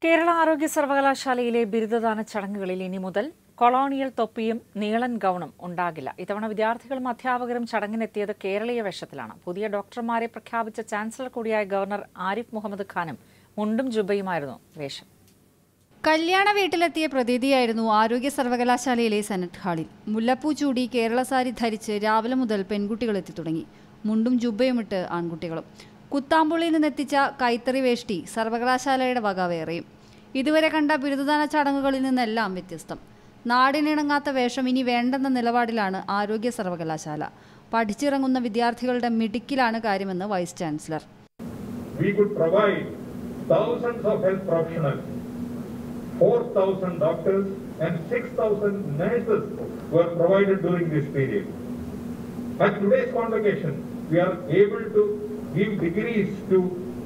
കേരള ആരോഗ്യ സർവകലാശാലയിലെ ബിരുദദാന ചടങ്ങുകളിൽ ഇനി മുതൽ കൊളോണിയൽ തൊപ്പിയും നീളൻ ഗൗണും ഉണ്ടാകില്ല ഇത്തവണ വിദ്യാർത്ഥികളും അധ്യാപകരും ചടങ്ങിനെത്തിയത് കേരളീയ വേഷത്തിലാണ് പുതിയ ഡോക്ടർമാരെ പ്രഖ്യാപിച്ച ചാൻസലർ കൂടിയായ ഗവർണർ ആരിഫ് മുഹമ്മദ് ഖാനും മുണ്ടും ജുബയുമായിരുന്നു വേഷം കല്യാണ വീട്ടിലെത്തിയ പ്രതീതിയായിരുന്നു ആരോഗ്യ സർവകലാശാലയിലെ സെനറ്റ് ഹാളിൽ മുല്ലപ്പൂ ചൂടി കേരള സാരി ധരിച്ച് രാവിലെ മുതൽ പെൺകുട്ടികൾ എത്തി തുടങ്ങി മുണ്ടും ജുബയുമിട്ട് ആൺകുട്ടികളും കുത്താമ്പുള്ളിയിൽ നിന്നെത്തിച്ച കൈത്തറി വേഷ്ടി സർവകലാശാലയുടെ വക വേറെയും ഇതുവരെ കണ്ട ബിരുദദാന ചടങ്ങുകളിൽ നിന്നെല്ലാം വ്യത്യസ്തം നാടിനിണങ്ങാത്ത വേഷം ഇനി വേണ്ടെന്ന നിലപാടിലാണ് ആരോഗ്യ സർവകലാശാല പഠിച്ചിറങ്ങുന്ന വിദ്യാർത്ഥികളുടെ മിടുക്കിലാണ് കാര്യമെന്ന് vice chancellor we could provide thousands of health professionals, 4,000 doctors and 6,000 nurses were provided during this period. At today's convocation, we are able to give degrees to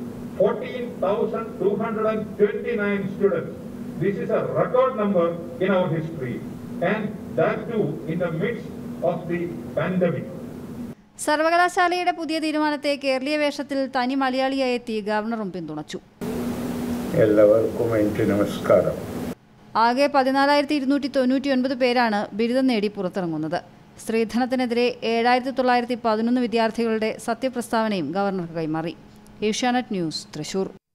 14,229 students. This is a record number in our history and that too in the midst of the pandemic. സർവകലാശാലയുടെ പുതിയ തീരുമാനത്തെ കേരളീയ വേഷത്തിൽ തനി മലയാളിയായി എത്തി ഗവർണറും പിന്തുണച്ചു എല്ലാവർക്കും എനിക്ക് നമസ്കാരം ആകെ പതിനാലായിരത്തി ഇരുന്നൂറ്റി തൊണ്ണൂറ്റി ഒൻപത് പേരാണ് ബിരുദം നേടി പുറത്തിറങ്ങുന്നത് സ്ത്രീധനത്തിനെതിരെ ഏഴായിരത്തി തൊള്ളായിരത്തി പതിനൊന്ന് വിദ്യാർത്ഥികളുടെ സത്യപ്രസ്താവനയും ഗവർണർക്ക് കൈമാറി ഏഷ്യാനെറ്റ് ന്യൂസ് തൃശൂർ